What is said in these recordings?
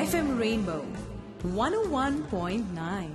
FM Rainbow 101.9.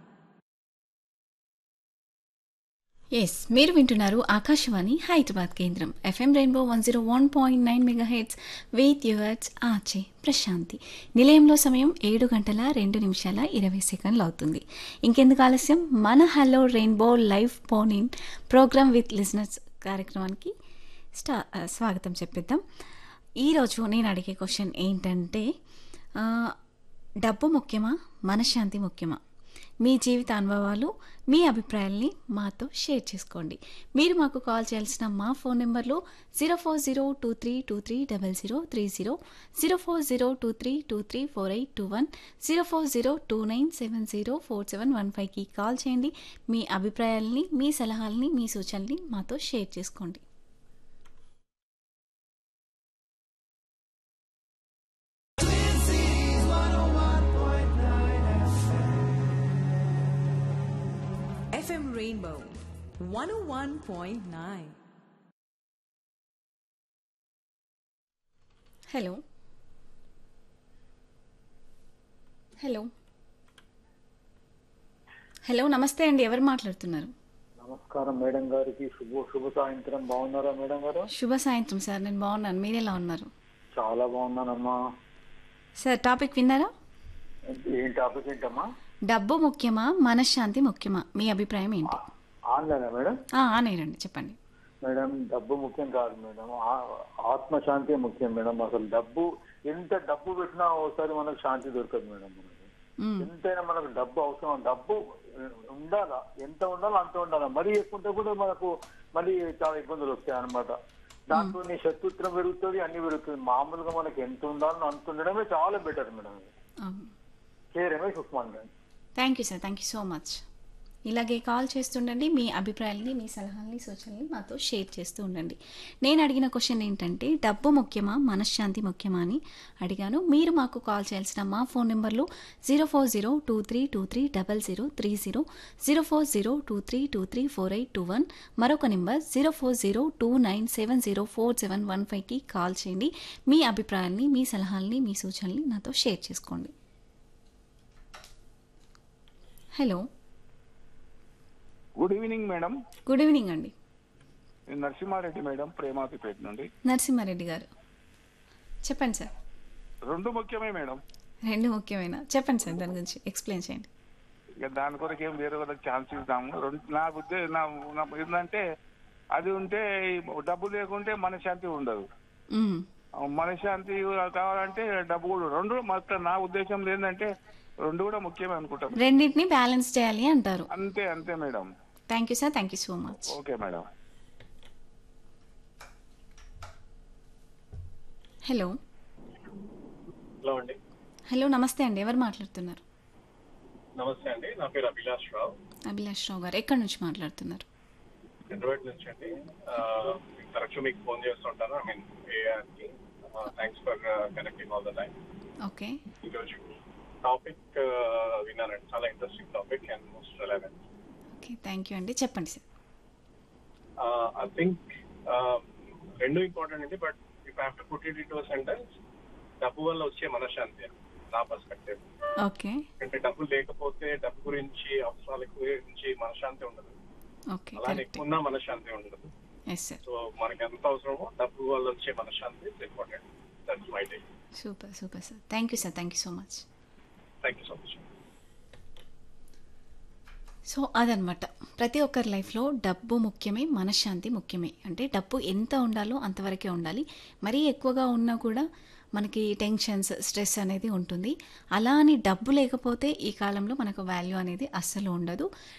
Yes మీరు వింటున్నారు ఆకాశవాణి హైదరాబాద్ కేంద్రం FM rainbow one zero one point nine mega heads with yours ఆచే ప్రశాంతి నిలయంలో సమయం ఏడు గంటల రెండు నిమిషాల ఇరవై సెకండ్లు అవుతుంది ఇంకెందుకు ఆలస్యం మన hello rainbow live phone in programme with listeners కార్యక్రమానికి స్టా ఆ, స్వాగతం చెప్పిద్దాం ఈరోజు నేను అడిగే క్వశ్చన్ ఏంటంటే ఆ, డబ్బు ముఖ్యమా మనశ్శాంతి ముఖ్యమా మీ జీవిత అనుభవాలు మీ అభిప్రాయాల్ని మాతో షేర్ చేసుకోండి మీరు మాకు కాల్ చేయాల్సిన మా ఫోన్ నెంబర్లు zero four zero two three two three double zero three zero zero four zero two three two three four eight two one zero four zero two nine seven zero four seven one ఫైవ్కి call చేయండి మీ అభిప్రాయాల్ని మీ సలహాలని మీ సూచనల్ని మాతో share చేసుకోండి FM Rainbow 101.9. Hello hello hello నమస్తే అండి ఎవరు మాట్లాడుతున్నారు నమస్కారం మేడం గారికి శుభ శుభ సాయంత్రం బాగున్నారా మేడం గారు శుభ సాయంత్రం సార్ నేను బాగున్నాను మీరు ఎలా ఉన్నారు చాలా బాగున్నానమ్మా సార్ టాపిక్ విన్నారా ఏం టాపిక్ ఏంటమ్మా డబ్బు ముఖ్యమా మనశ్శాంతి ముఖ్యమా మీ అభిప్రాయం ఏంటి ఆన్లైనా మేడం ఆ, ఆనేరండి చెప్పండి మేడం డబ్బు ముఖ్యం కాదు మేడం ఆ- ఆత్మశాంతి ముఖ్యం మేడం అసలు డబ్బు ఎంత డబ్బు పెట్టినా ఒకసారి మనకు శాంతి దొరకదు మేడం మనకి మ్మ్. ఎంతైనా మనకు డబ్బు అవసరం డబ్బు ఉండాలా ఎంత ఉండాలో అంత ఉండాలా మరీ ఎక్కువ ఉంటే కూడా మనకు మళ్ళీ చాలా ఇబ్బందులు వస్తాయి అన్నమాట దాంట్లో నీ శత్రుత్వం పెరుగుతుంది అన్ని పెరుగుతుంది మామూలుగా మనకి ఎంత ఉండాలో అంత ఉండడమే చాలా బెటర్ మేడం చేయడమే సుఖమాన్ గారు thank you sir thank you so much ఇలాగే కాల్ చేస్తుండండి మీ అభిప్రాయాల్ని మీ సలహాలని సూచనల్ని మాతో షేర్ చేస్తూ ఉండండి నేను అడిగిన క్వశ్చన్ ఏంటంటే డబ్బు ముఖ్యమా మనశ్శాంతి ముఖ్యమా అని అడిగాను మీరు మాకు కాల్ చేయాల్సిన మా ఫోన్ నెంబర్లు zero four zero two three two three double zero three zero zero four zero two three two three four eight two one మరొక number zero four zero two nine seven zero four seven one ఫైవ్కి call చేయండి మీ అభిప్రాయాల్ని మీ సలహాలని మీ సూచనల్ని నాతో share చేసుకోండి hello good evening madam good evening అండి నేను నరసింహారెడ్డి మేడం ప్రేమాతిపేట నుండి నరసింహారెడ్డి గారు చెప్పండి సార్ రెండు ముఖ్యమే మేడం రెండు ముఖ్యమైన చెప్పండి సార్ దాని గురించి ఎక్స్ప్లెయిన్ చేయండి ఇక దాని కొరకు ఏం వేరే వాళ్ళకి ఛాన్స్ ఇద్దాము రెండు నా ఉద్దే నా నా ఏంటంటే అది ఉంటే డబ్బు లేకుంటే మనశ్శాంతి ఉండదు మ్మ్. మనశ్శాంతి కావాలంటే డబ్బు కూడా రెండు మొత్తం నా ఉద్దేశం ఏంటంటే రెండు కూడా ముఖ్యమే అనుకుంటాం రెండింటిని బ్యాలెన్స్ చేయాలి అంటారు అంతే అంతే madam thank you sir thank you so much okay madam hello hello అండి హలో నమస్తే అండి ఎవరు మాట్లాడుతున్నారు నమస్తే అండి నా పేరు అభిలాష్ రావు అభిలాష్ రావు గారు ఎక్కడి నుంచి మాట్లాడుతున్నారు హైదరాబాద్ నుంచి అండి ఆ, తరచూ మీకు ఫోన్ చేస్తుంటాను ఐ మీన్ ఏఆర్కి thanks for connecting all the time okay ఈరోజు టాపిక్ విన్నానండి చాలా interesting topic and most relevant okay thank you అండి చెప్పండి సార్ ఐ థింక్ రెండు ఇంపార్టెంట్ అండి but if have to put it it sentence డబ్బు వల్ల వచ్చే మనశ్శాంతి నా పర్స్పెక్టివ్ ఓకే అంటే డబ్బు లేకపోతే డబ్బు గురించి అవసరాల గురించి మనశ్శాంతి ఉండదు ఓకే అలానే కరెక్ట్ ఎక్కువ ఉన్నా మనశ్శాంతి ఉండదు ఎస్ సార్ సో మనకి ఎంత అవసరమో డబ్బు వల్ల వచ్చే మనశ్శాంతి important that's my day super super sir thank you sir thank you so much thank you so much so అదనమాట ప్రతి ఒక్కరి లైఫ్లో డబ్బు ముఖ్యమే మనశ్శాంతి ముఖ్యమే అంటే డబ్బు ఎంత ఉండాలో అంతవరకే ఉండాలి మరీ ఎక్కువగా ఉన్నా కూడా మనకి టెన్షన్స్ స్ట్రెస్ అనేది ఉంటుంది అలా అని డబ్బు లేకపోతే ఈ కాలంలో మనకు వాల్యూ అనేది అస్సలు ఉండదు